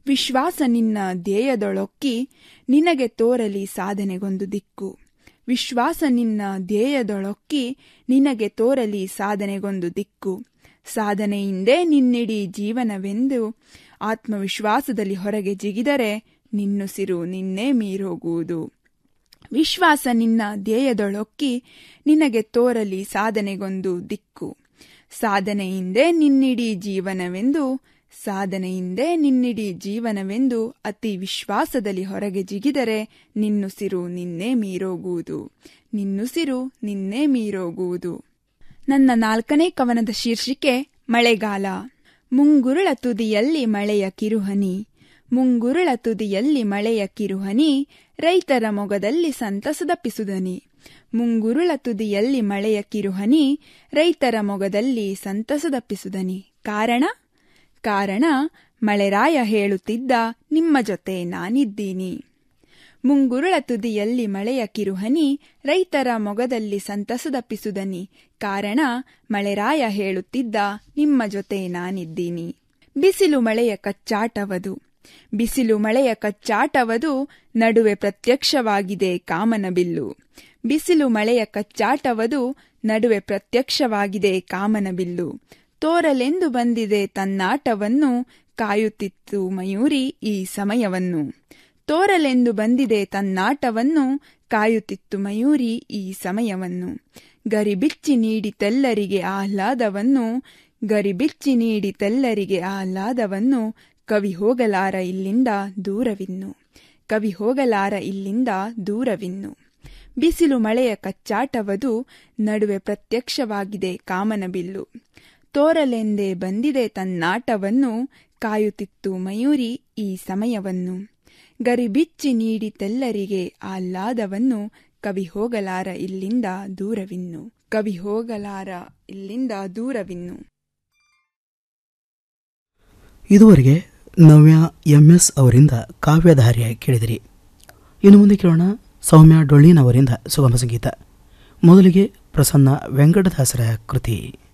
ವಿಶ್ವಾಸ ನಿನ್ನ ಧ್ಯೇಯದೊಳೊಕ್ಕಿ ನಿನಗೆ ತೋರಲಿ ಸಾಧನೆಗೊಂದು ದಿಕ್ಕು ವಿಶ್ವಾಸ ನಿನ್ನ ಧ್ಯೇಯದೊಳೊಕ್ಕಿ ನಿನಗೆ ತೋರಲಿ ಸಾಧನೆಗೊಂದು ದಿಕ್ಕು ಸಾಧನೆಯಿಂದೇ ನಿನ್ನಿಡೀ ಜೀವನವೆಂದು ಆತ್ಮವಿಶ್ವಾಸದಲ್ಲಿ ಹೊರಗೆ ಜಿಗಿದರೆ ನಿನ್ನುಸಿರು ನಿನ್ನೆ ಮೀರೋಗುವುದು ವಿಶ್ವಾಸ ನಿನ್ನ ಧ್ಯೇಯದೊಳೊಕ್ಕಿ ನಿನಗೆ ತೋರಲಿ ಸಾಧನೆಗೊಂದು ದಿಕ್ಕು ಸಾಧನೆಯಿಂದೇ ನಿನ್ನಿಡೀ ಜೀವನವೆಂದು ಸಾಧನೆಯಿಂದೇ ನಿನ್ನಿಡೀ ಜೀವನವೆಂದು ಅತಿ ವಿಶ್ವಾಸದಲ್ಲಿ ಹೊರಗೆ ಜಿಗಿದರೆ ನಿನ್ನುಸಿರು ನಿನ್ನೆ ಮೀರೋಗುವುದು ನಿನ್ನುಸಿರು ನಿನ್ನೆ ಮೀರೋಗುವುದು ನನ್ನ ನಾಲ್ಕನೇ ಕವನದ ಶೀರ್ಷಿಕೆ ಮಳೆಗಾಲ ಮುಂಗುರುಳ ತುದಿಯಲ್ಲಿ ಮಳೆಯ ಕಿರುಹನಿ ಮುಂಗುರುಳ ತುದಿಯಲ್ಲಿ ಮಳೆಯ ಕಿರುಹನಿ ರೈತರ ಮೊಗದಲ್ಲಿ ಸಂತಸದ ಪಿಸುದನಿ ಮುಂಗುರುಳ ತುದಿಯಲ್ಲಿ ಮಳೆಯ ಕಿರುಹನಿ ರೈತರ ಮೊಗದಲ್ಲಿ ಸಂತಸದ ಪಿಸುದನಿ ಕಾರಣ ಕಾರಣ ಮಳೆರಾಯ ಹೇಳುತ್ತಿದ್ದ ನಿಮ್ಮ ಜೊತೆ ನಾನಿದ್ದೀನಿ ಮುಂಗುರುಳ ತುದಿಯಲ್ಲಿ ಮಳೆಯ ಕಿರುಹನಿ ರೈತರ ಮೊಗದಲ್ಲಿ ಸಂತಸದ ಪಿಸುದನಿ ಕಾರಣ ಮಳೆರಾಯ ಹೇಳುತ್ತಿದ್ದ ನಿಮ್ಮ ಜೊತೆ ನಾನಿದ್ದೀನಿ ಬಿಸಿಲು ಮಳೆಯ ಕಚ್ಚಾಟವದು ಬಿಸಿಲು ಮಳೆಯ ಕಚ್ಚಾಟವದು ನಡುವೆ ಪ್ರತ್ಯಕ್ಷವಾಗಿದೆ ಕಾಮನ ಬಿಲ್ಲು ಬಿಸಿಲು ಮಳೆಯ ಕಚ್ಚಾಟವದು ನಡುವೆ ಪ್ರತ್ಯಕ್ಷವಾಗಿದೆ ಕಾಮನ ಬಿಲ್ಲು ತೋರಲೆಂದು ಬಂದಿದೆ ತನ್ನಾಟವನ್ನು ಕಾಯುತ್ತಿತ್ತು ಮಯೂರಿ ಈ ಸಮಯವನ್ನು ತೋರಲೆಂದು ಬಂದಿದೆ ತನ್ನಾಟವನ್ನು ಕಾಯುತ್ತಿತ್ತು ಮಯೂರಿ ಈ ಸಮಯವನ್ನು ಗರಿಬಿಚ್ಚಿ ನೀಡಿತೆಲ್ಲರಿಗೆ ಆಹ್ಲಾದವನ್ನು ಗರಿಬಿಚ್ಚಿ ನೀಡಿತೆಲ್ಲರಿಗೆ ಆಹ್ಲಾದವನ್ನು ಕವಿ ಹೋಗಲಾರ ಇಲ್ಲಿಂದ ದೂರವಿನ್ನು ಕವಿ ಹೋಗಲಾರ ಇಲ್ಲಿಂದ ದೂರವಿನ್ನು ಬಿಸಿಲು ಮಳೆಯ ಕಚ್ಚಾಟವದು ನಡುವೆ ಪ್ರತ್ಯಕ್ಷವಾಗಿದೆ ಕಾಮನ ಬಿಲ್ಲು ತೋರಲೆಂದೇ ಬಂದಿದೆ ತನ್ನಾಟವನ್ನು ಕಾಯುತ್ತಿತ್ತು ಮಯೂರಿ ಈ ಸಮಯವನ್ನು ಗರಿಬಿಚ್ಚಿ ನೀಡಿತೆಲ್ಲರಿಗೆ ಆಹ್ಲಾದವನ್ನು ಕವಿ ಹೋಗಲಾರ ಇಲ್ಲಿಂದ ದೂರವಿನ್ನು ಕವಿ ಹೋಗಲಾರ ಇಲ್ಲಿಂದ ದೂರವಿನ್ನು ಇದುವರೆಗೆ ನವ್ಯ ಎಂ ಎಸ್ ಅವರಿಂದ ಕಾವ್ಯಧಾರ್ಯ ಕೇಳಿದಿರಿ ಇನ್ನು ಮುಂದೆ ಕೇಳೋಣ ಸೌಮ್ಯ ಡೊಳ್ಳಿನವರಿಂದ ಸುಗಮ ಸಂಗೀತ ಮೊದಲಿಗೆ ಪ್ರಸನ್ನ ವೆಂಕಟದಾಸರ ಕೃತಿ